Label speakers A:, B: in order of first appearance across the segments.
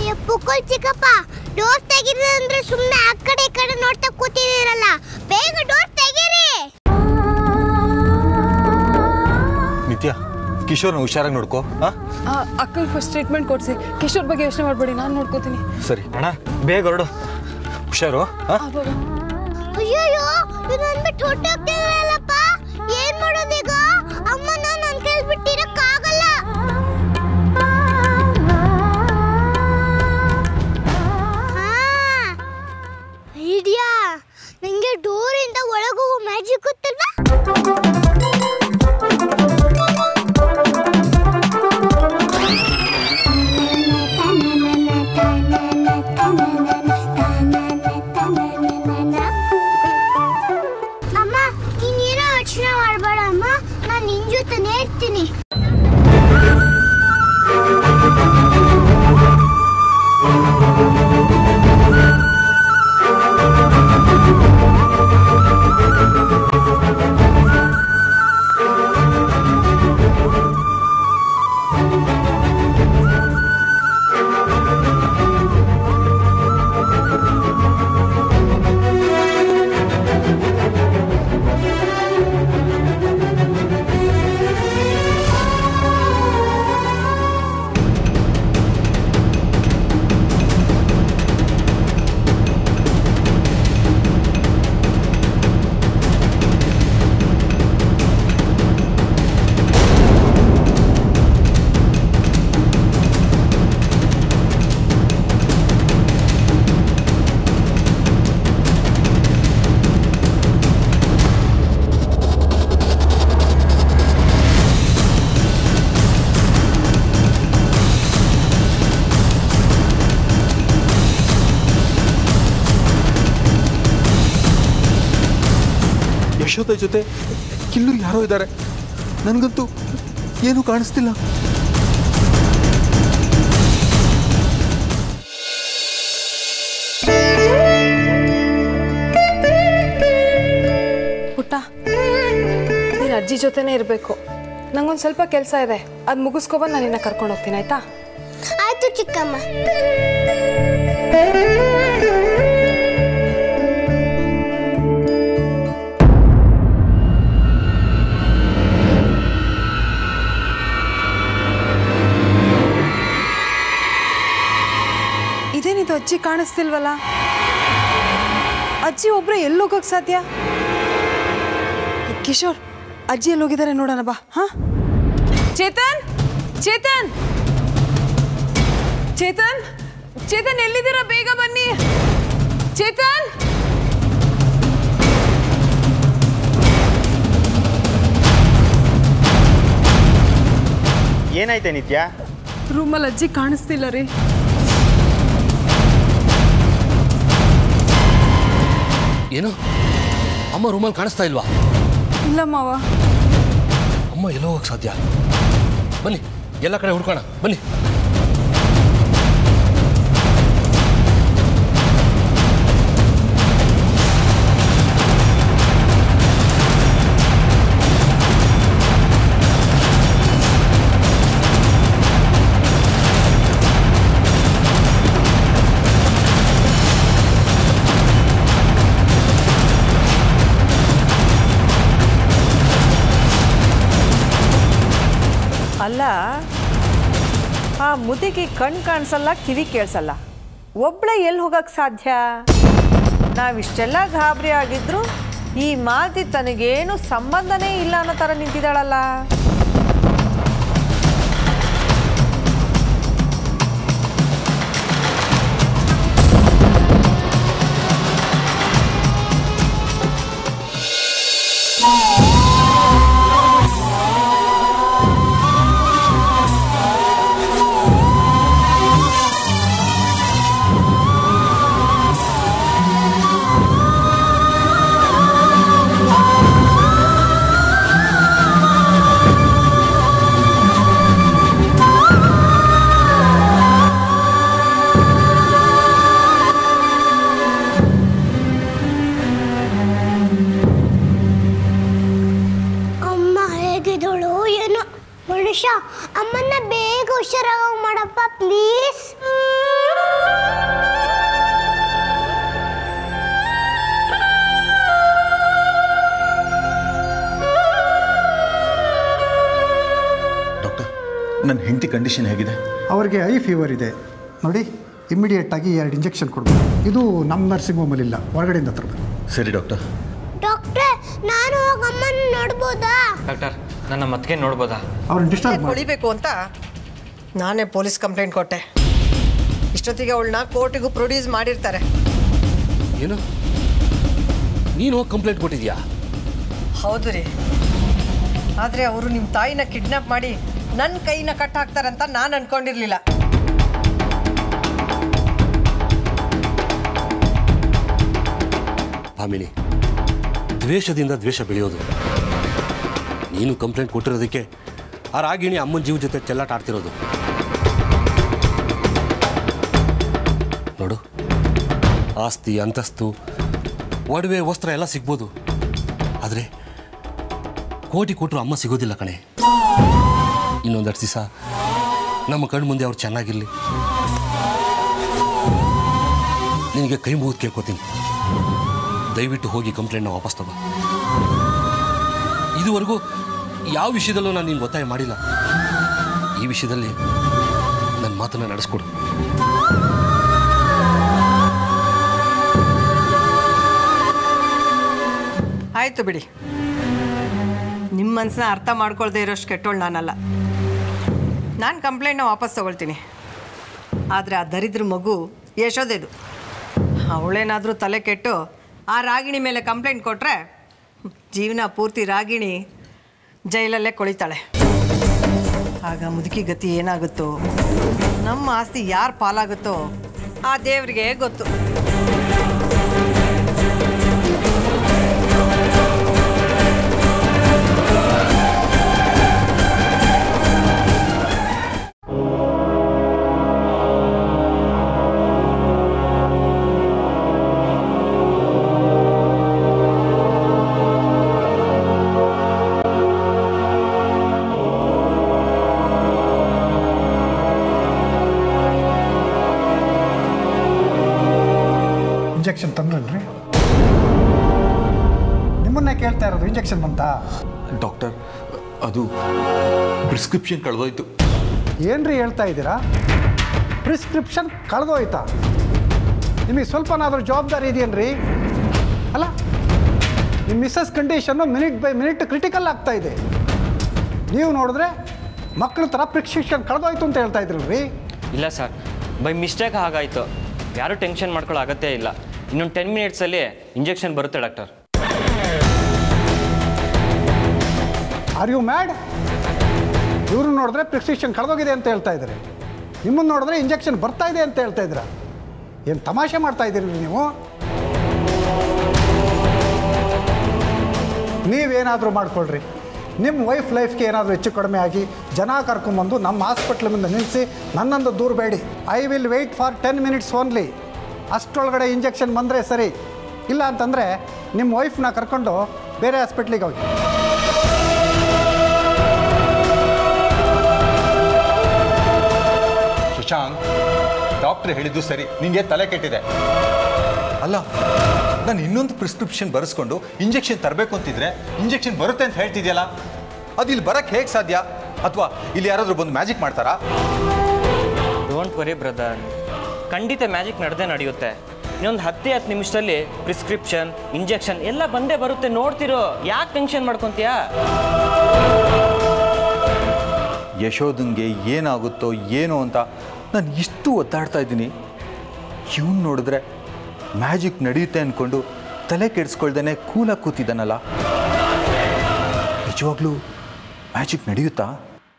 A: ಅಯ್ಯ ಪುಕ್ಕಲ್ ಚಿಕ್ಕಪ್ಪ ಡೋರ್ ತೆಗೀರಿ ಅಂದ್ರೆ ಸುಮ್ಮನೆ ಆ ಕಡೆ ಈ ಕಡೆ ನೋಡ್ತಾ ಕೂತಿದ್ದೀರಲ್ಲ ಬೇಗ ಡೋರ್ ತೆಗೀರಿ
B: ನಿತ್ಯ ಕಿಶೋರ್ನ ಹುಷಾರಾಗಿ ನೋಡ್ಕೋ ಹಾ
C: ಅಕ್ಕಂಗೆ ಫಸ್ಟ್ ಟ್ರೀಟ್ಮೆಂಟ್ ಕೊಡಿಸಿ ಕಿಶೋರ್ ಬಗ್ಗೆ ಯೋಚನೆ ಮಾಡಬೇಡಿ ನಾನು ನೋಡ್ಕೋತೀನಿ
B: ಸರಿ ಅಣ್ಣ ಬೇಗ ಹೊರಡು ಹುಷಾರು ಹಾ
A: ಅಯ್ಯಯ್ಯೋ ಇದು ಅಂದ್ಬಿಟ್ಟು ಹೊಟ್ಟೋಗ್ತಿದ್ರಲ್ಲಪ್ಪ ಏನ್ ಮಾಡೋದೀಗ ಅಮ್ಮನ ನನ್ ಕೈಲಿ ಬಿಟ್ಟಿರಕ್ಕಾಗಲ್ಲ ಐಡಿಯಾ ನಂಗೆ ಡೋರಿಂದ ಒಳಗೋಗೋ ಮ್ಯಾಜಿಕ್ ಗೊತ್ತಲ್ವಾ ಅಮ್ಮ ನೀನೇನೋ ಯೋಚನೆ ಮಾಡಬೇಡ ಅಮ್ಮ ನಾನು ನಿನ್ ಜೊತೆನೇ ಇರ್ತೀನಿ
B: ಯಶೋದ ಜೊತೆ ಕಿಲ್ಲೂರು ಯಾರೋ ಇದ್ದಾರೆ ನನಗಂತೂ ಏನೂ ಕಾಣಿಸ್ತಿಲ್ಲ
C: ಪುಟ್ಟ ನೀನು ಅಜ್ಜಿ ಜೊತೆನೇ ಇರಬೇಕು ನಂಗೊಂದು ಸ್ವಲ್ಪ ಕೆಲಸ ಇದೆ ಅದು ಮುಗಿಸ್ಕೊಬಂದು ನಾನು ನಿನ್ನ ಕರ್ಕೊಂಡು ಹೋಗ್ತೀನಿ ಆಯ್ತಾ
A: ಆಯ್ತು ಚಿಕ್ಕಮ್ಮ
C: ಇದೇನಿದು ಅಜ್ಜಿ ಕಾಣಿಸ್ತಿಲ್ವಲ್ಲ ಅಜ್ಜಿ ಒಬ್ಬರೇ ಎಲ್ಲಿ ಹೋಗೋಕೆ ಸಾಧ್ಯ ಕಿಶೋರ್ ಅಜ್ಜಿ ಎಲ್ಲಿ ಹೋಗಿದ್ದಾರೆ ನೋಡೋಣ ಬಾ ಹಾ ಚೇತನ್ ಚೇತನ್ ಚೇತನ್ ಚೇತನ್ ಎಲ್ಲಿದ್ದೀರಾ ಬೇಗ ಬನ್ನಿ ಚೇತನ್
D: ಏನಾಯ್ತೆ ನಿತ್ಯ
C: ರೂಮಲ್ಲಿ ಅಜ್ಜಿ ಕಾಣಿಸ್ತಿಲ್ಲ ರೀ
E: ಏನು ಅಮ್ಮ ರೂಮಲ್ಲಿ ಕಾಣಿಸ್ತಾ ಇಲ್ವಾ
C: ಇಲ್ಲ ಮಾವ
E: ಅಮ್ಮ ಎಲ್ಲೋ ಹೋಗಕ್ಕೆ ಸಾಧ್ಯ ಬನ್ನಿ ಎಲ್ಲ ಕಡೆ ಹುಡ್ಕೋಣ ಬನ್ನಿ
F: ಅಲ್ಲ ಆ ಮುದಿಗೆ ಕಣ್ ಕಾಣಿಸಲ್ಲ ಕಿವಿ ಕೇಳಿಸಲ್ಲ ಒಬ್ಳೆ ಎಲ್ಲಿ ಹೋಗಕ್ಕೆ ಸಾಧ್ಯ ನಾವಿಷ್ಟೆಲ್ಲ ಗಾಬರಿ ಆಗಿದ್ರು ಈ ಮಾತಿ ತನಗೇನು ಸಂಬಂಧನೇ ಇಲ್ಲ ಅನ್ನೋ ಥರ ನಿಂತಿದ್ದಾಳಲ್ಲ
A: ಆ
B: ನನ್ನ ಹೆಂಡತಿ ಕಂಡೀಷನ್ ಹೇಗಿದೆ
D: ಅವರಿಗೆ ಐ ಫೀವರ್ ಇದೆ ನೋಡಿ ಇಮ್ಮಿಡಿಯೇಟ್ ಆಗಿ ಎರಡು ಇಂಜೆಕ್ಷನ್ ಕೊಡಬೇಕು ಇದು ನಮ್ಮ ನರ್ಸಿಂಗ್ ಹೋಮಲ್ಲಿಲ್ಲ ಹೊರಗಡೆಯಿಂದ ತರಬೇಕು
B: ಸರಿ ಡಾಕ್ಟರ್
A: ಡಾಕ್ಟ್ರೆ ನಾನು ಹೋಗಿ ಅಮ್ಮನ ನೋಡ್ಬೋದಾ
G: ಡಾಕ್ಟರ್ ನನ್ನ ಮತ್ತಿಗೆ ನೋಡ್ಬೋದಾ
D: ಅವ್ರನ್ನ ಡಿಸ್ಟರ್ಬ್ ಮಾಡಿ
H: ಹೊಳಿಬೇಕು ಅಂತ ನಾನೇ ಪೊಲೀಸ್ ಕಂಪ್ಲೇಂಟ್ ಕೊಟ್ಟೆ ಇಷ್ಟೊತ್ತಿಗೆ ಅವಳನ್ನ ಕೋರ್ಟಿಗೂ ಪ್ರೊಡ್ಯೂಸ್ ಮಾಡಿರ್ತಾರೆ
E: ಏನು ನೀನು ಹೋಗಿ ಕಂಪ್ಲೇಂಟ್ ಕೊಟ್ಟಿದ್ಯಾ
H: ಹೌದು ರೀ ಆದರೆ ಅವರು ನಿಮ್ಮ ತಾಯಿನ ಕಿಡ್ನಾಪ್ ಮಾಡಿ ನನ್ನ ಕೈನ ಕಟ್ ಹಾಕ್ತಾರಂತ ನಾನು ಅನ್ಕೊಂಡಿರ್ಲಿಲ್ಲ
E: ಭಾಮಿನಿ ದ್ವೇಷದಿಂದ ದ್ವೇಷ ಬೆಳೆಯೋದು ನೀನು ಕಂಪ್ಲೇಂಟ್ ಕೊಟ್ಟಿರೋದಕ್ಕೆ ಆ ರಾಗಿಣಿ ಅಮ್ಮನ ಜೀವ ಜೊತೆ ಚೆಲ್ಲಾಟ ಆಡ್ತಿರೋದು ನೋಡು ಆಸ್ತಿ ಅಂತಸ್ತು ಒಡವೆ ವಸ್ತ್ರ ಎಲ್ಲ ಸಿಗ್ಬೋದು ಆದರೆ ಕೋಟಿ ಕೊಟ್ಟರು ಅಮ್ಮ ಸಿಗೋದಿಲ್ಲ ಕಣೆ ಇನ್ನೊಂದೆರಡು ದಿವಸ ನಮ್ಮ ಕಣ್ಣು ಮುಂದೆ ಅವ್ರು ಚೆನ್ನಾಗಿರಲಿ ನಿನಗೆ ಕೈ ಮುಗಿದು ಕೇಳ್ಕೊತೀನಿ ದಯವಿಟ್ಟು ಹೋಗಿ ಕಂಪ್ಲೇಂಟ್ನ ವಾಪಸ್ ತಗೋ ಇದುವರೆಗೂ ಯಾವ ವಿಷಯದಲ್ಲೂ ನಾನು ನಿನ್ಗೆ ಒತ್ತಾಯ ಮಾಡಿಲ್ಲ ಈ ವಿಷಯದಲ್ಲಿ ನನ್ನ ಮಾತನ್ನು ನಡೆಸ್ಕೊಡು
H: ಆಯಿತು ಬಿಡಿ ನಿಮ್ಮ ಮನಸ್ಸನ್ನ ಅರ್ಥ ಮಾಡ್ಕೊಳ್ದೇ ಇರೋಷ್ಟು ಕೆಟ್ಟೋಳು ನಾನಲ್ಲ ನಾನು ಕಂಪ್ಲೇಂಟ್ನ ವಾಪಸ್ ತಗೊಳ್ತೀನಿ ಆದರೆ ಆ ದರಿದ್ರ ಮಗು ಯಶೋದೇದು ಅವಳೇನಾದರೂ ತಲೆ ಕೆಟ್ಟು ಆ ರಾಗಿಣಿ ಮೇಲೆ ಕಂಪ್ಲೇಂಟ್ ಕೊಟ್ಟರೆ ಜೀವನ ಪೂರ್ತಿ ರಾಗಿಣಿ ಜೈಲಲ್ಲೇ ಕೊಳಿತಾಳೆ ಆಗ ಮುದುಕಿ ಗತಿ ಏನಾಗುತ್ತೋ ನಮ್ಮ ಆಸ್ತಿ ಯಾರು ಪಾಲಾಗುತ್ತೋ ಆ ದೇವರಿಗೆ ಗೊತ್ತು
D: ಇಂಜೆಕ್ಷನ್ ತಂದ್ರಲ್ರಿ ನಿಮ್ಮನ್ನೇ ಕೇಳ್ತಾ ಇರೋದು ಇಂಜೆಕ್ಷನ್ ಬಂತಾ
B: ಡಾಕ್ಟರ್ ಅದು ಪ್ರಿಸ್ಕ್ರಿಪ್ಷನ್ ಕಳೆದೋಯ್ತು
D: ಏನ್ರಿ ಹೇಳ್ತಾ ಇದ್ದೀರಾ ಪ್ರಿಸ್ಕ್ರಿಪ್ಷನ್ ಕಳೆದೋಯ್ತಾ ನಿಮಗೆ ಸ್ವಲ್ಪನಾದರೂ ಜವಾಬ್ದಾರಿ ಇದೆಯೇನ್ರಿ ಅಲ್ಲ ನಿಮ್ಮ ಮಿಸ್ಸಸ್ ಕಂಡೀಷನ್ನು ಮಿನಿಟ್ ಬೈ ಮಿನಿಟ್ ಕ್ರಿಟಿಕಲ್ ಆಗ್ತಾ ಇದೆ ನೀವು ನೋಡಿದ್ರೆ ಮಕ್ಕಳ ಥರ ಪ್ರಿಸ್ಕ್ರಿಪ್ಷನ್ ಕಳೆದೋಯ್ತು ಅಂತ ಹೇಳ್ತಾ ಇದ್ರಲ್ರಿ
G: ಇಲ್ಲ ಸರ್ ಬೈ ಮಿಸ್ಟೇಕ್ ಹಾಗಾಯಿತು ಯಾರೂ ಟೆನ್ಷನ್ ಮಾಡ್ಕೊಳ್ಳೋ ಅಗತ್ಯ ಇಲ್ಲ ಇನ್ನೊಂದು ಟೆನ್ ಮಿನಿಟ್ಸಲ್ಲಿ ಇಂಜೆಕ್ಷನ್ ಬರುತ್ತೆ ಡಾಕ್ಟರ್
D: ಆರ್ ಯು ಮ್ಯಾಡ್ ಇವ್ರು ನೋಡಿದ್ರೆ ಪ್ರಿಸ್ಕ್ರಿಪ್ಷನ್ ಕಳೆದೋಗಿದೆ ಅಂತ ಹೇಳ್ತಾ ಇದ್ದಾರೆ ನಿಮ್ಮನ್ನು ನೋಡಿದ್ರೆ ಇಂಜೆಕ್ಷನ್ ಬರ್ತಾ ಇದೆ ಅಂತ ಹೇಳ್ತಾ ಇದ್ದೀರಾ ಏನು ತಮಾಷೆ ಮಾಡ್ತಾ ಇದ್ದೀರಿ ನೀವು ನೀವೇನಾದರೂ ಮಾಡ್ಕೊಳ್ರಿ ನಿಮ್ಮ ವೈಫ್ ಲೈಫ್ಗೆ ಏನಾದರೂ ಹೆಚ್ಚು ಕಡಿಮೆ ಆಗಿ ಜನ ಕರ್ಕೊಂಬಂದು ನಮ್ಮ ಹಾಸ್ಪಿಟ್ಲ್ ಮುಂದೆ ನಿಲ್ಲಿಸಿ ನನ್ನೊಂದು ದೂರಬೇಡಿ I will wait for ten minutes only ಅಷ್ಟರೊಳಗಡೆ ಇಂಜೆಕ್ಷನ್ ಬಂದರೆ ಸರಿ ಇಲ್ಲ ಅಂತಂದರೆ ನಿಮ್ಮ ವೈಫ್ನ ಕರ್ಕೊಂಡು ಬೇರೆ ಹಾಸ್ಪಿಟ್ಲಿಗೆ ಹೋಗಿ
B: ಶಶಾಂಕ್ ಡಾಕ್ಟ್ರ್ ಹೇಳಿದ್ದು ಸರಿ ನಿಂಗೆ ತಲೆ ಕೆಟ್ಟಿದೆ ಅಲ್ಲ ನಾನು ಇನ್ನೊಂದು ಪ್ರಿಸ್ಕ್ರಿಪ್ಷನ್ ಬರೆಸ್ಕೊಂಡು ಇಂಜೆಕ್ಷನ್ ತರಬೇಕು ಅಂತಿದ್ರೆ ಇಂಜೆಕ್ಷನ್ ಬರುತ್ತೆ ಅಂತ ಹೇಳ್ತಿದ್ಯಲ್ಲ ಅದು ಇಲ್ಲಿ ಬರಕ್ಕೆ ಹೇಗೆ ಸಾಧ್ಯ ಅಥವಾ ಇಲ್ಲಿ ಯಾರಾದರೂ ಬಂದು ಮ್ಯಾಜಿಕ್ ಮಾಡ್ತಾರಾ
G: ಡೋಂಟ್ ವರಿ ಬ್ರದರ್ ಖಂಡಿತ ಮ್ಯಾಜಿಕ್ ನಡೆದೇ ನಡೆಯುತ್ತೆ ಇನ್ನೊಂದು ಹತ್ತೇ ಹತ್ತು ನಿಮಿಷದಲ್ಲಿ ಪ್ರಿಸ್ಕ್ರಿಪ್ಷನ್ ಇಂಜೆಕ್ಷನ್ ಎಲ್ಲ ಬಂದೇ ಬರುತ್ತೆ ನೋಡ್ತಿರೋ ಯಾಕೆ ಟೆನ್ಷನ್ ಮಾಡ್ಕೊತೀಯಾ
B: ಯಶೋಧನ್ಗೆ ಏನಾಗುತ್ತೋ ಏನೋ ಅಂತ ನಾನು ಇಷ್ಟು ಒದ್ದಾಡ್ತಾ ಇದ್ದೀನಿ ಇವನು ನೋಡಿದ್ರೆ ಮ್ಯಾಜಿಕ್ ನಡೆಯುತ್ತೆ ಅಂದ್ಕೊಂಡು ತಲೆ ಕೆಡಿಸ್ಕೊಳ್ದೇನೆ ಕೂಲಾಗಿ ಕೂತಿದ್ದಾನಲ್ಲ ನಿಜವಾಗ್ಲೂ ಮ್ಯಾಜಿಕ್ ನಡೆಯುತ್ತಾ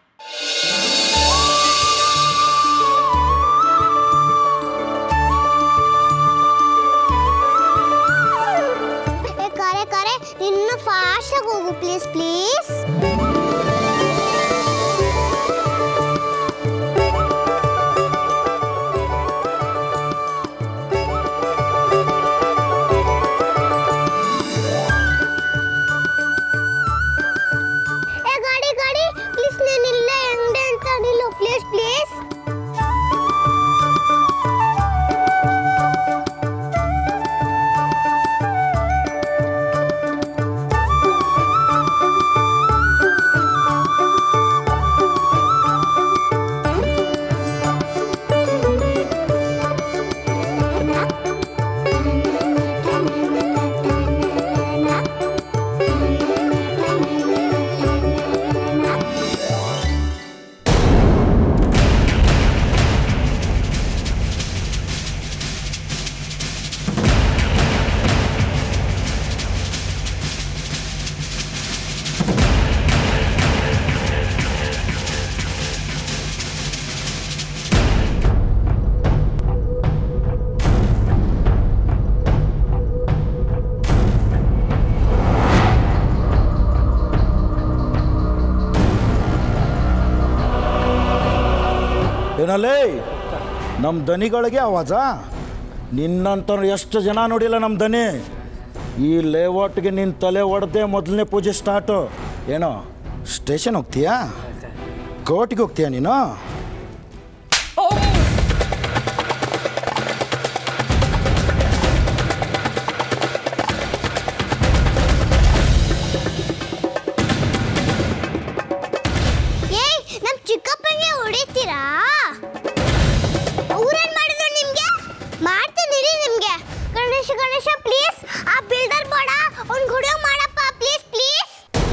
A: ಏ ಕರೆ ಕರೆ ಇನ್ನು ಫಾಸ್ಟಾಗಿ ಹೋಗು ಪ್ಲೀಸ್ ಪ್ಲೀಸ್ ಏ ಗಾಡಿ ಗಾಡಿ ಪ್ಲೀಸ್ ನಾನು ಇಲ್ಲೇ ಅಂಗಡಿ ಅಂತ ನಿಲ್ಲು ಪ್ಲೀಸ್ ಪ್ಲೀಸ್
I: ಏನಲ್ಲೇ ನಮ್ಮ ದನಿಗಳಿಗೆ ಆವಾಜ ನಿನ್ನಂತ ಎಷ್ಟು ಜನ ನೋಡಿಲ್ಲ ನಮ್ಮ ದನಿ ಈ ಲೇಔಟ್ಗೆ ನಿನ್ನ ತಲೆ ಒಡೆದೆ ಮೊದಲನೇ ಪೂಜೆ ಸ್ಟಾರ್ಟು ಏನೋ ಸ್ಟೇಷನ್ ಹೋಗ್ತೀಯಾ ಕೋರ್ಟ್ಗೆ ಹೋಗ್ತೀಯಾ ನೀನು
A: ಏಯ್ ನಮ್ ಚಿಕ್ಕಪ್ಪನಿಗೆ ಹೊಡಿತೀರಾ ಅವ್ರೇನ್ ಮಾಡಿದ್ರು ನಿಮ್ಗೆ ಮಾಡ್ತೀನಿ ನಿಮ್ಗೆ ಗಣೇಶ ಗಣೇಶ ಪ್ಲೀಸ್ ಆ ಬಿಲ್ಡರ್ ಬೇಡ ಅವ್ನ್ ಗುಡಿಯೋ ಮಾಡಪ್ಪ ಪ್ಲೀಸ್ ಪ್ಲೀಸ್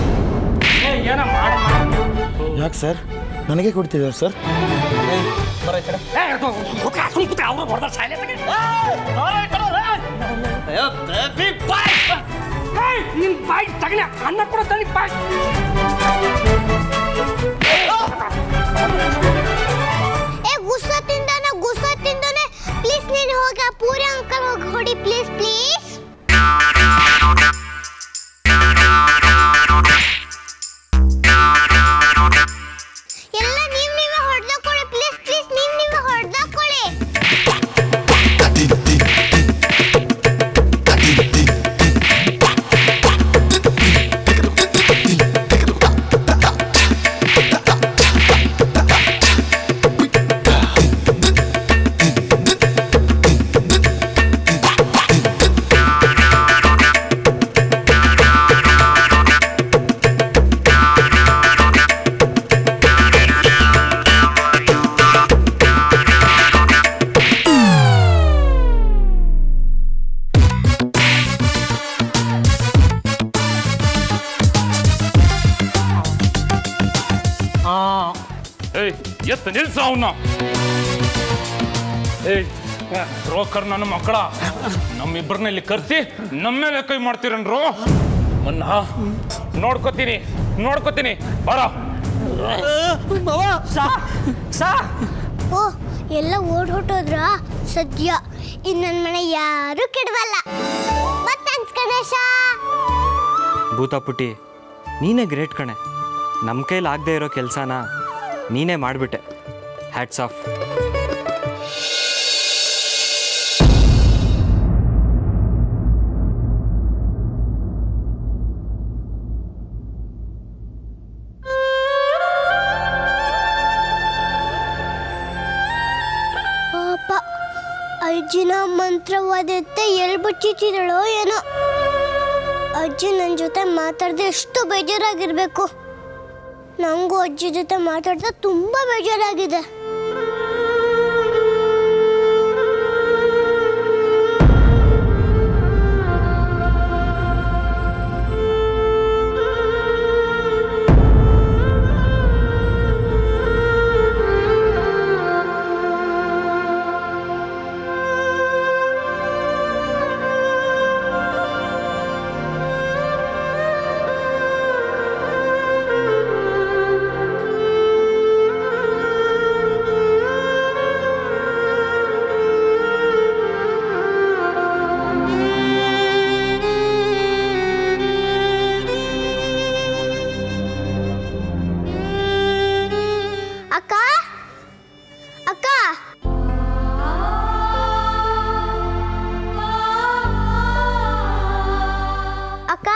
I: ಯಾಕೆ ಸರ್ ನನಗೆ ಕೊಡ್ತಿದ್ದಾರೆ ಸರ್
A: ಏ ಗುಸ್ಸ ತಿಂದಾನ ಗುಸ್ಸ ತಿಂದಾನೆ ಪ್ಲೀಸ್ ನೀನು ಹೋಗ ಪೂರಿ ಅಂಕಲ್ ಹೋಗಿ ಹೊಡಿ ಪ್ಲೀಸ್ ಪ್ಲೀಸ್ ಎಲ್ಲ ನೀವ್ ನೀವೇ ಹೊಡ್ದಾಕೊಳ್ಳಿ ಪ್ಲೀಸ್ ಪ್ಲೀಸ್ ನೀವ್ ನೀವೇ ಹೊಡ್ದಾಕೊಳ್ಳಿ
J: ಏಯ್ ಎತ್ತ ನಿಲ್ಸ ಅವನ್ನ ಏಯ್ ಬ್ರೋಕರ್ ನನ್ನ ಮಕ್ಕಳ ನಮ್ಮಿಬ್ಬರನ್ನ ಇಲ್ಲಿ ಕರ್ಸಿ ನಮ್ಮ ಮೇಲೆ ಕೈ ಮಾಡ್ತೀರನ್ರು ಮನ್ನ ನೋಡ್ಕೋತೀನಿ ನೋಡ್ಕೋತೀನಿ ಬರ
A: ಓ ಎಲ್ಲ ಓಡ್ ಹೊಟ್ಟೋದ್ರ ಸದ್ಯ ಇನ್ ನನ್ ಮನೆ ಯಾರು ಕೆಡವಲ್ಲ ಮತ್ ಥ್ಯಾಂಕ್ಸ್ ಗಣೇಶ
G: ಭೂತ ಪುಟಿ ನೀನೇ ಗ್ರೇಟ್ ಕಣೆ ನಮ್ಮ ಕೈಲಿ ಆಗದೆ ಇರೋ ಕೆಲಸನ ನೀನೇ ಮಾಡಿಬಿಟ್ಟೆ ಹ್ಯಾಟ್ಸ್ ಆಫ್
A: ಪಾಪ ಅಜ್ಜಿನ ಮಂತ್ರವಾದತ್ತೆ ಎಲ್ಲಿ ಬಚ್ಚಿಟ್ಟಿದಳೋ ಏನೋ ಅಜ್ಜಿ ನನ್ನ ಜೊತೆ ಮಾತಾಡದೆ ಎಷ್ಟು ಬೇಜಾರಾಗಿರ್ಬೇಕು ನನಗೂ ಅಜ್ಜಿ ಜೊತೆ ಮಾತಾಡ್ತಾ ತುಂಬಾ ಬೇಜಾರಾಗಿದೆ ಅಕ್ಕ ಅಕ್ಕ ಅಕ್ಕ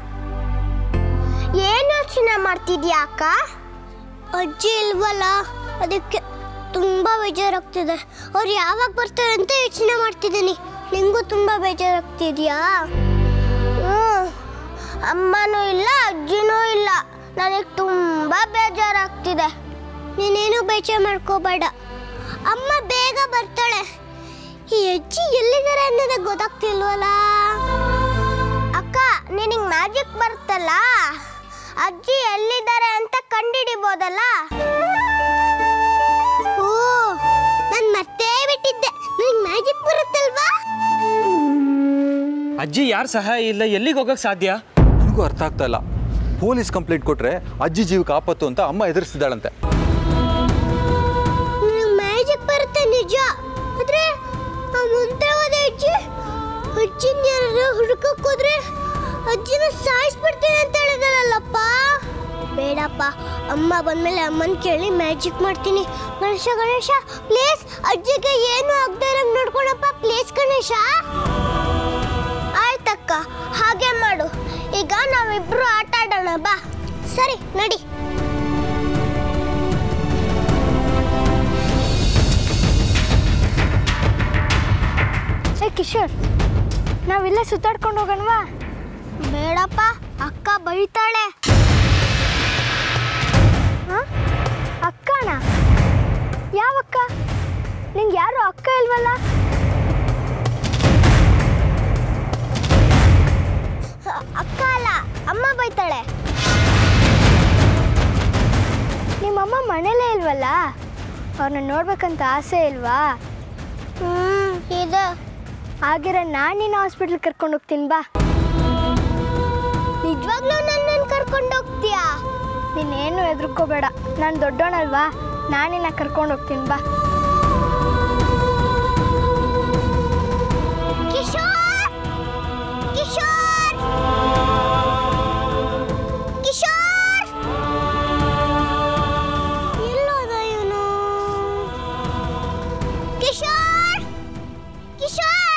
A: ಏನು ಯೋಚನೆ ಮಾಡ್ತಿದ್ಯಾ ಅಕ್ಕ ಅಜ್ಜಿ ಇಲ್ವಲ್ಲ ಅದಕ್ಕೆ ತುಂಬಾ ಬೇಜಾರಾಗ್ತಿದೆ ಅವ್ರು ಯಾವಾಗ ಬರ್ತಾರೆ ಅಂತ ಯೋಚನೆ ಮಾಡ್ತಿದ್ದೀನಿ ನಿಂಗೂ ತುಂಬಾ ಬೇಜಾರಾಗ್ತಿದ್ಯಾ ಹ್ಮ್. ಅಮ್ಮನೂ ಇಲ್ಲ ಅಜ್ಜಿನೂ ಇಲ್ಲ ನನಗೆ ತುಂಬಾ ಬೇಜಾರಾಗ್ತಿದೆ ನೀನೇನು ಬೇಜಾರು ಮಾಡ್ಕೋಬೇಡ ಅಮ್ಮ ಬೇಗ ಬರ್ತಾಳೆ ಈ ಅಜ್ಜಿ ಎಲ್ಲಿದ್ದಾರೆ ಅನ್ನೋದೇ ಗೊತ್ತಾಗ್ತಿಲ್ವಲ್ಲ ಅಕ್ಕ ನಿನಗೆ ಮ್ಯಾಜಿಕ್ ಬರುತ್ತಲ್ಲ ಅಜ್ಜಿ ಎಲ್ಲಿದ್ದಾರೆ ಅಂತ ಕಂಡಿಡಿಬೋದಲ್ಲ ಓ ನಾನು ಮರ್ತೇ ಬಿಟ್ಟಿದ್ದೆ ನಿನಗೆ ಮ್ಯಾಜಿಕ್ ಬರುತ್ತಲ್ವಾ
G: ಅಜ್ಜಿ ಯಾರ ಸಹಾಯ ಇಲ್ಲ ಎಲ್ಲಿಗೆ ಹೋಗಕ್ಕೆ ಸಾಧ್ಯ
B: ನನಗೂ ಅರ್ಥ ಆಗ್ತಾ ಇಲ್ಲ ಪೊಲೀಸ್ ಕಂಪ್ಲೇಂಟ್ ಕೊಟ್ರೆ ಅಜ್ಜಿ ಜೀವಕ್ಕೆ ಆಪತ್ತು ಅಂತ ಅಮ್ಮ ಎದುರಿಸಿದಾಳಂತೆ
A: ನನಗೆ ಮ್ಯಾಜಿಕ್ ಬರುತ್ತೆ ನಿಜ ಆದ್ರೆ ಆ ಮಂತ್ರವಾದ ಅಜ್ಜಿ ಅಜ್ಜಿನ ಯಾರು ಹುಡುಕಕ್ ಹೋದ್ರೆ ಅಜ್ಜಿನ ಸಾಯಿಸ್ಬಿಡ್ತೀನಿ ಅಂತ ಹೇಳಿದಾರಲ್ಲಪ್ಪ ಬೇಡಪ್ಪ ಅಮ್ಮ ಬಂದ್ಮೇಲೆ ಅಮ್ಮನ ಕೇಳಿ ಮ್ಯಾಜಿಕ್ ಮಾಡ್ತೀನಿ ಗಣೇಶ ಗಣೇಶ ಪ್ಲೀಸ್ ಅಜ್ಜಿಗೆ ಏನು ಆಗದೆ ಇರಂಗ್ ನೋಡ್ಕೊಳಪ್ಪ ಪ್ಲೀಸ್ ಗಣೇಶ ಆಯ್ತಕ್ಕ ಹಾಗೆ ಮಾಡು ಈಗ ನಾವಿಬ್ರು ಆಟ ಆಡೋಣ ಬಾ ಸರಿ ನಡಿ ಏ ಕಿಶೋರ್ ನಾವಿಲ್ಲ ಸುತ್ತಾಡ್ಕೊಂಡು ಹೋಗೋಣವಾ ಬೇಡಪ್ಪ ಅಕ್ಕ ಬೈತಾಳೆ ಹ? ಅಕ್ಕನ ಯಾವ ಅಕ್ಕ ನಿಂಗೆ ಯಾರು ಅಕ್ಕ ಇಲ್ವಲ್ಲ ಅ- ಅಕ್ಕ ಅಲ್ಲ ಅಮ್ಮ ಬೈತಾಳೆ ನಿಮ್ಮಮ್ಮ ಮನೇಲೇ ಇಲ್ವಲ್ಲ ಅವ್ರನ್ನ ನೋಡ್ಬೇಕಂತ ಆಸೆ ಇಲ್ವಾ ಹ್ಮ್ ಇದೆ ಹಾಗಿರ ನಾನು ನಿನ್ನ ಹಾಸ್ಪಿಟ್ಲ್ ಕರ್ಕೊಂಡು ಹೋಗ್ತೀನಿ ಬಾ ನಿಜವಾಗ್ಲೂ ನನ್ನನ್ನು ಕರ್ಕೊಂಡು ಹೋಗ್ತೀಯಾ ನೀನೇನು ಹೆದರ್ಕೋಬೇಡ ನಾನು ದೊಡ್ಡೋಣಲ್ವಾ ನಾನು ನಿನ್ನ ಕರ್ಕೊಂಡು ಹೋಗ್ತೀನಿ ಬಾ ಕಿಶೋರ್ ಕಿಶೋರ್ ಕಿಶೋರ್ ಎಲ್ಲೋದ ಇವನು ಕಿಶೋರ್ ಕಿಶೋರ್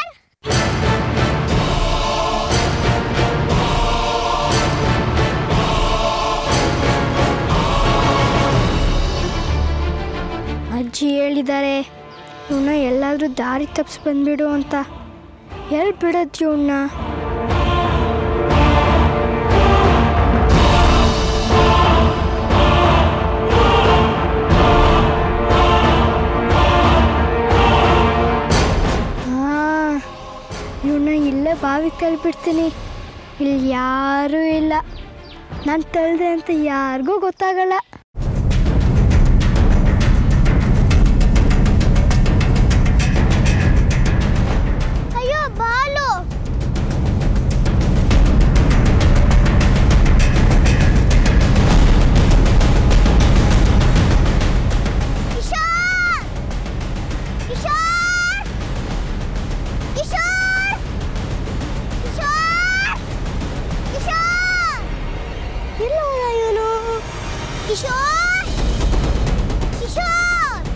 A: ಅಜ್ಜಿ ಹೇಳಿದ್ದಾರೆ ಇವನ್ನ ಎಲ್ಲಾದರೂ ದಾರಿ ತಪ್ಪಿಸಿ ಬಂದ್ಬಿಡು ಅಂತ ಎಲ್ಲಿ ಬಿಡೋದು ಇವನ್ನ ಇವನ್ನ ಇಲ್ಲೇ ಬಾವಿ ತಳ್ಬಿಡ್ತೀನಿ ಇಲ್ಲಿ ಯಾರೂ ಇಲ್ಲ ನಾನು ತಳ್ದೆ ಅಂತ ಯಾರಿಗೂ ಗೊತ್ತಾಗಲ್ಲ ಅಯ್ಯೋ ಬಾಲು ಕಿಶೋರ್ ಕಿಶೋರ್ ಕಿಶೋರ್ ಕಿಶೋರ್ ಕಿಶೋರ್ ಎಲ್ಲ ಇವನು ಕಿಶೋರ್ ಕಿಶೋರ್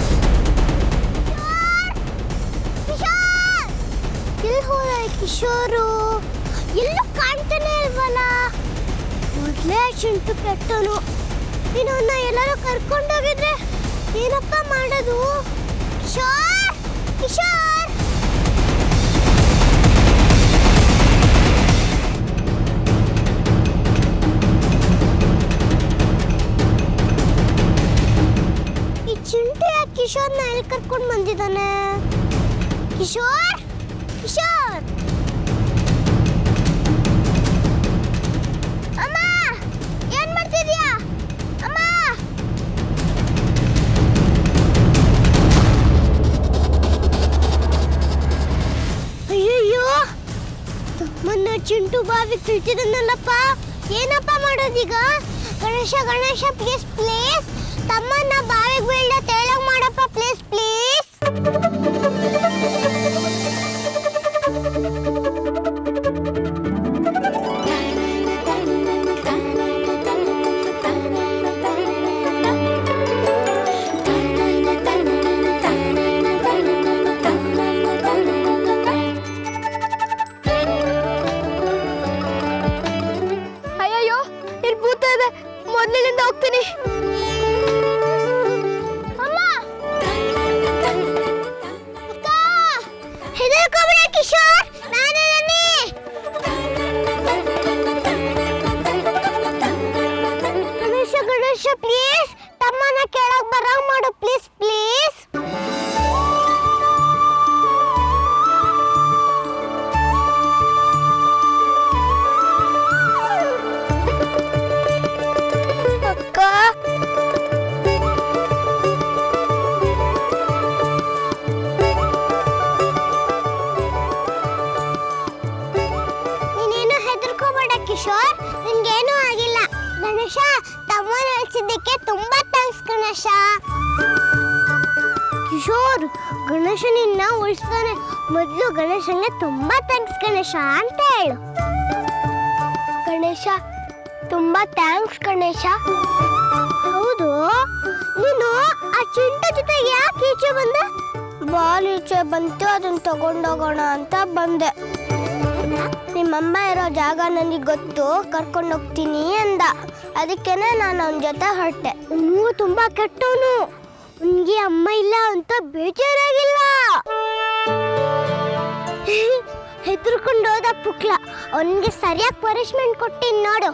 A: ಕಿಶೋರ್ ಎಲ್ಲಿ ಹೋದ ಈ ಕಿಶೋರು ಎಲ್ಲೂ ಕಾಣ್ತಾನೆ ಇಲ್ವಲ್ಲ ಮೊದಲೇ ಚಿಂಟು ಕೆಟ್ಟನು ಇನ್ನೊಂದ ಎಲ್ಲರೂ ಕರ್ಕೊಂಡೋಗಿದ್ರೆ ಏನಪ್ಪ ಮಾಡೋದು ಕಿಶೋರ್ ಕಿಶೋರ್ ಈ ಚಿಂಟು ಯಾಕೆ ಕಿಶೋರ್ನ ಎಲ್ಲಿ ಕರ್ಕೊಂಡು ಬಂದಿದ್ದಾನೆ ಕಿಶೋರ್ ಕಿಶೋರ್ ಅಮ್ಮ ಏನ್ ಮಾಡ್ತಿದ್ಯಾ ಅಮ್ಮ ಅಯ್ಯಯ್ಯೋ ಮೊನ್ನೆ ಚಿಂಟು ಬಾವಿ ತಿಳ್ತಿದ್ದನಲ್ಲಪ್ಪ ಏನಪ್ಪ ಮಾಡೋದೀಗ ಗಣೇಶ ಗಣೇಶ ಪ್ಲೀಸ್ ಪ್ಲೀಸ್ ತಮ್ಮನ್ನ ಬಾವಿಗೆ ಬೀಳ್ದ ತೇಳಂಗ್ ಮಾಡಪ್ಪ ಪ್ಲೀಸ್ ಪ್ಲೀಸ್ ಅಯ್ಯಯ್ಯೋ ಇಲ್ಲಿ ಭೂತ ಇದೆ ಮೊದಲಿನಿಂದ ಹೋಗ್ತೀನಿ ಅಮ್ಮ ಅಕ್ಕ ಹೆದರ್ಕೋಬೇಡ ಕಿಶೋರ್ ನಾನಿದ್ದೀನಿ ಗಣೇಶ ಗಣೇಶ ಪ್ಲೀಸ್ ತಮ್ಮನ ಕೆಳಗ್ ಬರಂಗ್ ಮಾಡು ಪ್ಲೀಸ್ ಪ್ಲೀಸ್ ಅಕ್ಕ ನೀನೇನು ಹೆದರ್ಕೋಬೇಡ ಕಿಶೋರ್ ನಿನ್ಗೇನೂ ಆಗಿಲ್ಲ ಗಣೇಶ ತಮ್ಮನ ಅಳಿಸಿದ್ದಕ್ಕೆ ತುಂಬಾ ಥ್ಯಾಂಕ್ಸ್ ಗಣೇಶ ಕಿಶೋರ್ ಗಣೇಶ ನಿನ್ನ ಉಳಿಸ್ತಾನೆ ಮೊದಲು ಗಣೇಶನ್ಗೆ ತುಂಬಾ ಥ್ಯಾಂಕ್ಸ್ ಗಣೇಶ ಅಂತ ಹೇಳು ಗಣೇಶ ತುಂಬಾ ಥ್ಯಾಂಕ್ಸ್ ಗಣೇಶ ಹೌದು ನೀನು ಆ ಚಿಂಟ ಜೊತೆ ಯಾಕೆ ಈಚೆ ಬಂದೆ ಬಾಲ್ ಈಚೆ ಬಂತು ಅದನ್ನ ತಗೊಂಡೋಗೋಣ ಅಂತ ಬಂದೆ ನಿಮ್ಮಮ್ಮ ಇರೋ ಜಾಗ ನನಗೆ ಗೊತ್ತು ಕರ್ಕೊಂಡು ಹೋಗ್ತೀನಿ ಅಂದ ಅದಕ್ಕೇನೆ ನಾನು ಅವನ ಜೊತೆ ಹೊರಟೆ ಅವನು ತುಂಬಾ ಕೆಟ್ಟವನು ಅವನಿಗೆ ಅಮ್ಮ ಇಲ್ಲ ಅಂತ ಬೇಜಾರಾಗಿಲ್ಲ ಹೆದರ್ಕೊಂಡು ಹೋದ ಪುಕ್ಲ ಅವನಿಗೆ ಸರಿಯಾಗಿ ಪನಿಷ್ಮೆಂಟ್ ಕೊಟ್ಟಿನಿ ನೋಡು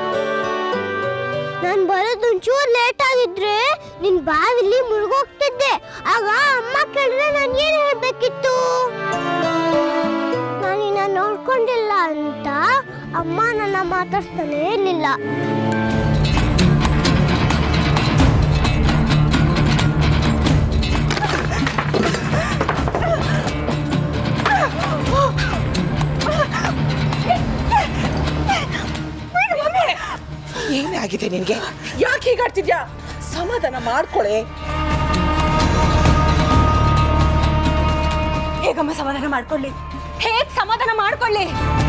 A: ನಾನು ಬರೋದು ಒಂಚೂರು ಲೇಟ್ ಆಗಿದ್ರೆ ನಿನ್ ಬಾವಿಲಿ ಮುಳುಗೋಗ್ತಿದ್ದೆ ಆಗ ಅಮ್ಮ ಕೇಳಿದ್ರೆ ನಾನು ಏನು ಹೇಳ್ಬೇಕಿತ್ತು ನಾನು ನಿನ್ನ ನೋಡ್ಕೊಂಡಿಲ್ಲ ಅಂತ ಅಮ್ಮ ನನ್ನ ಮಾತಾಡ್ತಾನೆ ಇರಲಿಲ್ಲ
K: ಏನೇ ಆಗಿದೆ ನಿನ್ಗೆ ಯಾಕೆ ಹೀಗಾಡ್ತಿದ್ಯಾ ಸಮಾಧಾನ ಮಾಡ್ಕೊಳೆ
L: ಹೇಗಮ್ಮ ಸಮಾಧಾನ ಮಾಡ್ಕೊಳ್ಳಿ ಹೇಗ್ ಸಮಾಧಾನ ಮಾಡ್ಕೊಳ್ಳಿ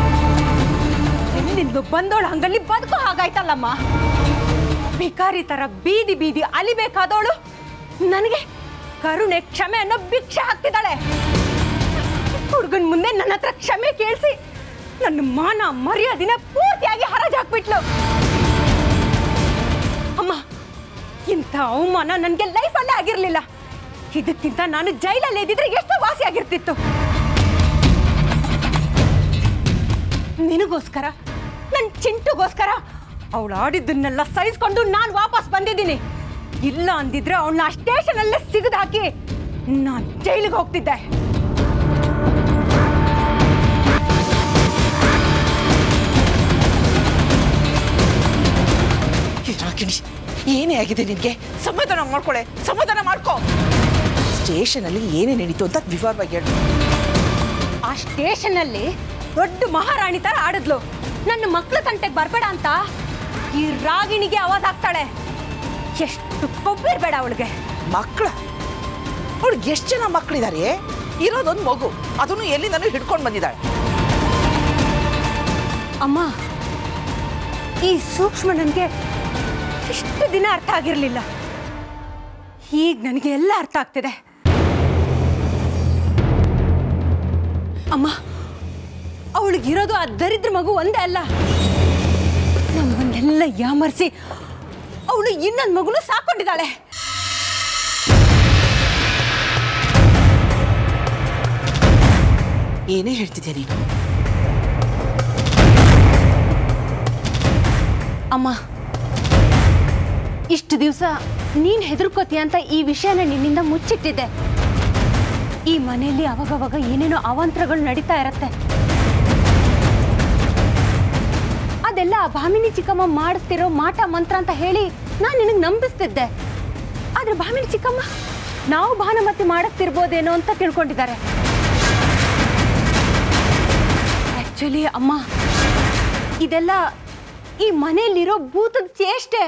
L: ನಿಂದು ಬಂದೋಳು ಹಂಗಲ್ಲಿ ಬದುಕೋ ಹಾಗಾಯ್ತಲ್ಲಮ್ಮ ಭಿಕಾರಿ ತರ ಬೀದಿ ಬೀದಿ ಅಲಿಬೇಕಾದವಳು ನನಗೆ ಕರುಣೆ ಕ್ಷಮೆ ಅನ್ನೋ ಭಿಕ್ಷೆ ಹಾಕ್ತಿದ್ದಾಳೆ ಹುಡುಗನ್ ಮುಂದೆ ನನ್ನ ಹತ್ರ ಕ್ಷಮೆ ಕೇಳಿಸಿ ನನ್ನ ಮಾನ ಮರ್ಯಾದಿನ ಪೂರ್ತಿಯಾಗಿ ಹರಾಜ್ ಹಾಕ್ಬಿಟ್ಲು ಅಮ್ಮ ಇಂಥ ಅವಮಾನ ನನಗೆ ಲೈಫಲ್ಲೇ ಆಗಿರ್ಲಿಲ್ಲ ಇದಕ್ಕಿಂತ ನಾನು ಜೈಲಲ್ಲಿ ಇದ್ದಿದ್ರೆ ಎಷ್ಟು ವಾಸಿ ಆಗಿರ್ತಿತ್ತು ನಿನಗೋಸ್ಕರ ನನ್ನ ಚಿಂಟುಗೋಸ್ಕರ ಅವಳು ಆಡಿದ್ದನ್ನೆಲ್ಲ ಸಹಿಸ್ಕೊಂಡು ನಾನು ವಾಪಸ್ ಬಂದಿದ್ದೀನಿ ಇಲ್ಲ ಅಂದಿದ್ರೆ ಅವಳನ್ನ ಸ್ಟೇಷನಲ್ಲೇ ಸಿಗದು ಹಾಕಿ ನಾನು ಜೈಲಿಗೆ ಹೋಗ್ತಿದ್ದೆ
K: ರಾಗಿಣಿ ಏನೇ ಆಗಿದೆ ನಿನ್ಗೆ ಸಮಾಧಾನ ಮಾಡ್ಕೊಳೆ ಸಮಾಧಾನ ಮಾಡ್ಕೊ ಸ್ಟೇಷನಲ್ಲಿ ಏನೇ ನಡೀತು ಅಂತ ವಿವರವಾಗಿ ಹೇಳು
L: ಆ ಸ್ಟೇಷನಲ್ಲಿ ದೊಡ್ಡ ಮಹಾರಾಣಿ ತರ ಆಡಿದ್ಲು ನನ್ನ ಮಕ್ಳ ತಂಟೆಗೆ ಬರ್ಬೇಡ ಅಂತ ಈ ರಾಗಿಣಿಗೆ ಆವಾಜ್ ಆಗ್ತಾಳೆ ಎಷ್ಟು ಕೊಬ್ಬಿರ್ಬೇಡ ಅವಳಿಗೆ
K: ಮಕ್ಕಳ ಅವಳಿಗೆ ಎಷ್ಟು ಜನ ಮಕ್ಕಳಿದ್ದಾರೆ ಇರೋದೊಂದು ಮಗು ಅದನ್ನು ಎಲ್ಲಿಂದನೂ ಹಿಡ್ಕೊಂಡು ಬಂದಿದ್ದಾಳೆ
L: ಅಮ್ಮ ಈ ಸೂಕ್ಷ್ಮ ನನಗೆ ಇಷ್ಟು ದಿನ ಅರ್ಥ ಆಗಿರಲಿಲ್ಲ ಈಗ ನನಗೆ ಎಲ್ಲ ಅರ್ಥ ಆಗ್ತಿದೆ ಅಮ್ಮ ಅವಳಿಗಿರೋದು ಆ ದರಿದ್ರ ಮಗು ಒಂದೇ ಅಲ್ಲ ನಮ್ಮನ್ನೆಲ್ಲ ಯಾಮರ್ಸಿ ಅವಳು ಇನ್ನೊಂದು ಮಗುನು ಸಾಕೊಂಡಿದ್ದಾಳೆ
K: ಏನೇ ಹೇಳ್ತಿದ್ಯಾ ನೀನು
L: ಅಮ್ಮ ಇಷ್ಟು ದಿವಸ ನೀನ್ ಹೆದರ್ಕೋತೀಯ ಅಂತ ಈ ವಿಷಯನ ನಿನ್ನಿಂದ ಮುಚ್ಚಿಟ್ಟಿದ್ದೆ ಈ ಮನೆಯಲ್ಲಿ ಅವಾಗವಾಗ ಏನೇನೋ ಅವಾಂತರಗಳು ನಡೀತಾ ಇರತ್ತೆ ಅದೆಲ್ಲ ಆ ಭಾಮಿನಿ ಚಿಕ್ಕಮ್ಮ ಮಾಡಿಸ್ತಿರೋ ಮಾಟ ಮಂತ್ರ ಅಂತ ಹೇಳಿ ನಾನು ನಿನಗೆ ನಂಬಿಸ್ತಿದ್ದೆ ಆದ್ರೆ ಭಾಮಿನಿ ಚಿಕ್ಕಮ್ಮ ನಾವು ಭಾನುಮತಿ ಮಾಡಿಸ್ತಿರ್ಬೋದೇನೋ ಅಂತ ತಿಳ್ಕೊಂಡಿದ್ದಾರೆ ಆಕ್ಚುಲಿ ಅಮ್ಮ ಇದೆಲ್ಲ ಈ ಮನೆಯಲ್ಲಿರೋ ಭೂತದ ಚೇಷ್ಟೆ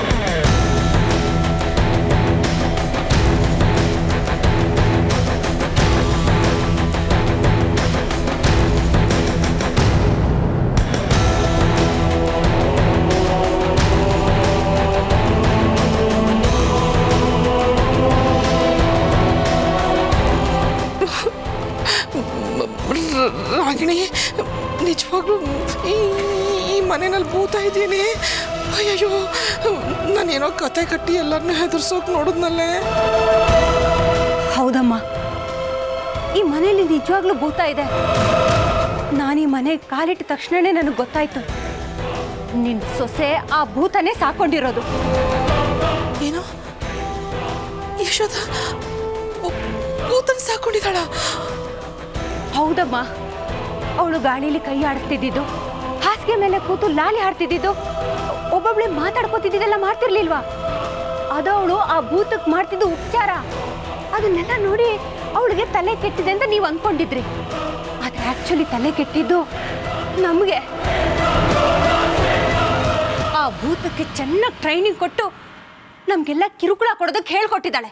K: ರ- ರಾಗಿಣಿ ನಿಜವಾಗ್ಲೂ ಈ ಈ ಮನೆಯಲ್ಲಿ ಭೂತ ಇದ್ದೀನಿ ಅಯ್ಯಯ್ಯೋ ನಾನೇನೋ ಕತೆ ಕಟ್ಟಿ ಎಲ್ಲರನ್ನೂ ಹೆದರ್ಸೋಕೆ ನೋಡಿದ್ನಲ್ಲೇ
L: ಹೌದಮ್ಮ ಈ ಮನೆಯಲ್ಲಿ ನಿಜವಾಗ್ಲೂ ಭೂತ ಇದೆ ನಾನು ಈ ಮನೆಗೆ ಕಾಲಿಟ್ಟ ತಕ್ಷಣನೇ ನನಗೆ ಗೊತ್ತಾಯ್ತು ನಿನ್ ಸೊಸೆ ಆ ಭೂತನೇ ಸಾಕೊಂಡಿರೋದು
K: ಏನು ಯಶೋದ ಭೂ- ಭೂತನ್ ಸಾಕೊಂಡಿದ್ದಾಳ
L: ಹೌದಮ್ಮ ಅವಳು ಗಾಳಿಲಿ ಕೈ ಆಡಿಸ್ತಿದ್ದಿದ್ದು ಹಾಸಿಗೆ ಮೇಲೆ ಕೂತು ಲಾಲಿ ಹಾಡ್ತಿದ್ದಿದ್ದು ಒಬ್ಬೊಬ್ಳೆ ಮಾತಾಡ್ಕೋತಿದ್ದೆಲ್ಲ ಮಾಡ್ತಿರ್ಲಿಲ್ವಾ ಅದು ಅವಳು ಆ ಭೂತಕ್ಕೆ ಮಾಡ್ತಿದ್ದು ಉಪಚಾರ ಅದನ್ನೆಲ್ಲ ನೋಡಿ ಅವಳಿಗೆ ತಲೆ ಕೆಟ್ಟಿದೆ ಅಂತ ನೀವು ಅನ್ಕೊಂಡಿದ್ರಿ ಆದ್ರೆ ಆಕ್ಚುಲಿ ತಲೆ ಕೆಟ್ಟಿದ್ದು ನಮಗೆ ಆ ಭೂತಕ್ಕೆ ಚೆನ್ನಾಗಿ ಟ್ರೈನಿಂಗ್ ಕೊಟ್ಟು ನಮ್ಗೆಲ್ಲ ಕಿರುಕುಳ ಕೊಡೋದಕ್ಕೆ ಹೇಳ್ಕೊಟ್ಟಿದ್ದಾಳೆ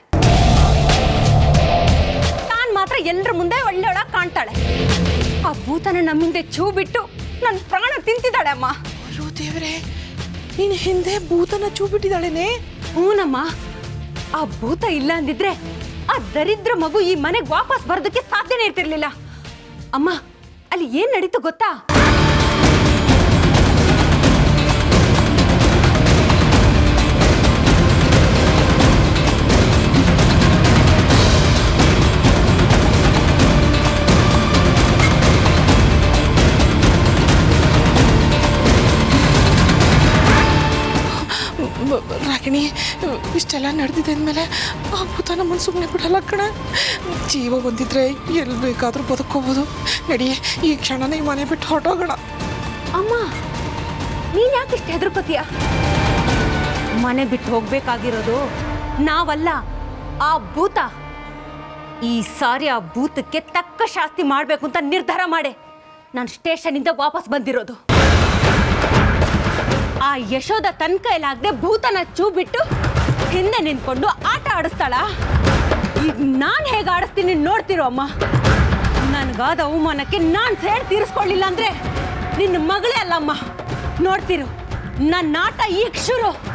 L: ತಾನ್ ಮಾತ್ರ ಎಲ್ಲರ ಮುಂದೆ ಒಳ್ಳೆಯೊಳಗೆ ಕಾಣ್ತಾಳೆ ಆ ಭೂತನ ನಮ್ಮ ಮುಂದೆ ಚೂ ಬಿಟ್ಟು ನನ್ನ ಪ್ರಾಣ ತಿಂತಿದ್ದಾಳೆ ಅಮ್ಮ
K: ಅಯ್ಯೋ ದೇವ್ರೆ ನೀನು ಹಿಂದೆ ಭೂತನ ಚೂ ಬಿಟ್ಟಿದ್ದಾಳೇನೆ
L: ಹೂನಮ್ಮ ಆ ಭೂತ ಇಲ್ಲ ಅಂದಿದ್ರೆ ಆ ದರಿದ್ರ ಮಗು ಈ ಮನೆಗೆ ವಾಪಸ್ ಬರೋದಕ್ಕೆ ಸಾಧ್ಯನೇ ಇರ್ತಿರ್ಲಿಲ್ಲ ಅಮ್ಮ ಅಲ್ಲಿ ಏನ್ ನಡೀತು ಗೊತ್ತಾ
K: ಬ- ಬ- ರಾಗಿಣಿ ಇಷ್ಟೆಲ್ಲ ನಡೆದಿದೆ ಅಂದಮೇಲೆ ಆ ಭೂತ ನಮ್ಮನ್ನು ಸುಮ್ಮನೆ ಬಿಡಲ್ಲ ಕಣ ಜೀವ ಬಂದಿದ್ರೆ ಎಲ್ಲಿ ಬೇಕಾದರೂ ಬದುಕೋಬೋದು ನಡಿ ಈ ಕ್ಷಣನೇ ಈ ಮನೆ ಬಿಟ್ಟು ಹೊರಟೋಗೋಣ
L: ಅಮ್ಮ ನೀನ್ ಯಾಕೆ ಇಷ್ಟು ಹೆದರ್ಕೋತೀಯ ಮನೆ ಬಿಟ್ಟು ಹೋಗ್ಬೇಕಾಗಿರೋದು ನಾವಲ್ಲ ಆ ಭೂತ ಈ ಸಾರಿ ಆ ಭೂತಕ್ಕೆ ತಕ್ಕ ಶಾಸ್ತಿ ಮಾಡ್ಬೇಕು ಅಂತ ನಿರ್ಧಾರ ಮಾಡೆ ನಾನು ಸ್ಟೇಷನಿಂದ ವಾಪಸ್ ಬಂದಿರೋದು ಆ ಯಶೋದ ತನ್ನ ಕೈಲಾಗದೆ ಭೂತನ ಚೂ ಬಿಟ್ಟು ಹಿಂದೆ ನಿಂತ್ಕೊಂಡು ಆಟ ಆಡಿಸ್ತಾಳ ಈಗ ನಾನು ಹೇಗೆ ಆಡಿಸ್ತೀನಿ ನೋಡ್ತಿರೋ ಅಮ್ಮ ನನ್ಗಾದ ಅವಮಾನಕ್ಕೆ ನಾನು ಸೇಡ್ ತೀರಿಸ್ಕೊಳ್ಳಿಲ್ಲ ಅಂದ್ರೆ ನಿನ್ನ ಮಗಳೇ ಅಲ್ಲಮ್ಮ ನೋಡ್ತಿರು ನನ್ನ ಆಟ ಈಗ ಶುರು